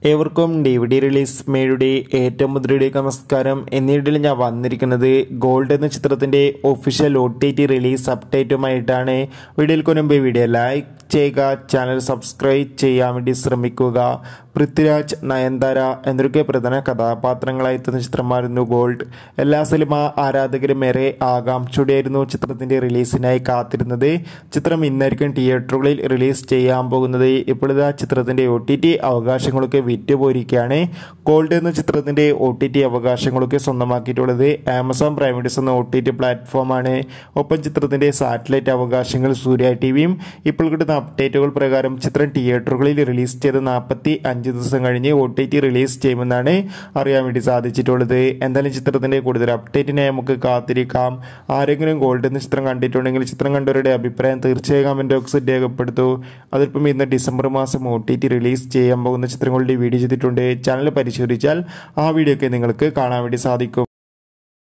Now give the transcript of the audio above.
ഏവർക്കും D V D release മേയുടെ ഏറ്റവും മുദ്രയുടെ നമസ്കാരം എന്നിടയിൽ ഞാൻ വന്നിരിക്കുന്നത് ഗോൾഡ് എന്ന ചിത്രത്തിന്റെ official O T T release അപ്ഡേറ്റുമായിട്ടാണ് വീഡിയോയിൽ കൊനുമ്പ് വീഡിയോ ലൈക്ക് ചെയ്യുക ചാനൽ സബ്സ്ക്രൈബ് ചെയ്യാൻ വേണ്ടി ശ്രമിക്കുക പൃഥ്വിരാജ് നയൻതാര എന്നൊക്കെ പ്രധാന കഥാപാത്രങ്ങളായി എത്തുന്ന ചിത്രമായിരുന്നു ഗോൾഡ് എല്ലാ സിനിമ ആരാധകരും ഏറെ ആകാംക്ഷയോടെയായിരുന്നു ചിത്രത്തിന്റെ റിലീസിനായി കാത്തിരുന്നത് ചിത്രം ഇന്നായിരിക്കും തിയേറ്ററുകളിൽ റിലീസ് ചെയ്യാൻ പോകുന്നത് ഇപ്പോഴത്തെ ചിത്രത്തിന്റെ ഒ ടി ടി അവകാശങ്ങളൊക്കെ വിറ്റുപോയിരിക്കുകയാണ് ഗോൾഡ് എന്ന ചിത്രത്തിന്റെ ഒ ടി ടി അവകാശങ്ങളൊക്കെ സ്വന്തമാക്കിയിട്ടുള്ളത് ആമസോൺ പ്രൈം വീഡിയോസ് എന്ന ഒ ടി ടി പ്ലാറ്റ്ഫോമാണ് ഒപ്പം ചിത്രത്തിന്റെ സാറ്റലൈറ്റ് അവകാശങ്ങൾ സൂര്യ ടി വിയും ഇപ്പോൾ കിട്ടുന്ന അപ്ഡേറ്റുകൾ പ്രകാരം ചിത്രം തിയേറ്ററുകളിൽ റിലീസ് ചെയ്ത് നാൽപ്പത്തി അഞ്ച് ദിവസം കഴിഞ്ഞ് ഒ ടി ടി റിലീസ് ചെയ്യുമെന്നാണ് അറിയാൻ വേണ്ടി സാധിച്ചിട്ടുള്ളത് എന്തായാലും ചിത്രത്തിന്റെ കൂടുതൽ അപ്ഡേറ്റിനായി നമുക്ക് കാത്തിരിക്കാം ആരെങ്കിലും ഗോൾഡ് എന്ന ചിത്രം കണ്ടിട്ടുണ്ടെങ്കിൽ ചിത്രം കണ്ടവരുടെ അഭിപ്രായം തീർച്ചയായും കമന്റ് ബോക്സിൽ രേഖപ്പെടുത്തൂ അതിപ്പം ഇന്ന് ഡിസംബർ മാസം ഒ ടി ടി റിലീസ് ചെയ്യാൻ പോകുന്ന ചിത്രങ്ങളുടെ വീഡിയോ ചെയ്തിട്ടുണ്ട് ചാനൽ പരിശോധിച്ചാൽ ആ വീഡിയോ ഒക്കെ നിങ്ങൾക്ക് കാണാൻ വേണ്ടി സാധിക്കും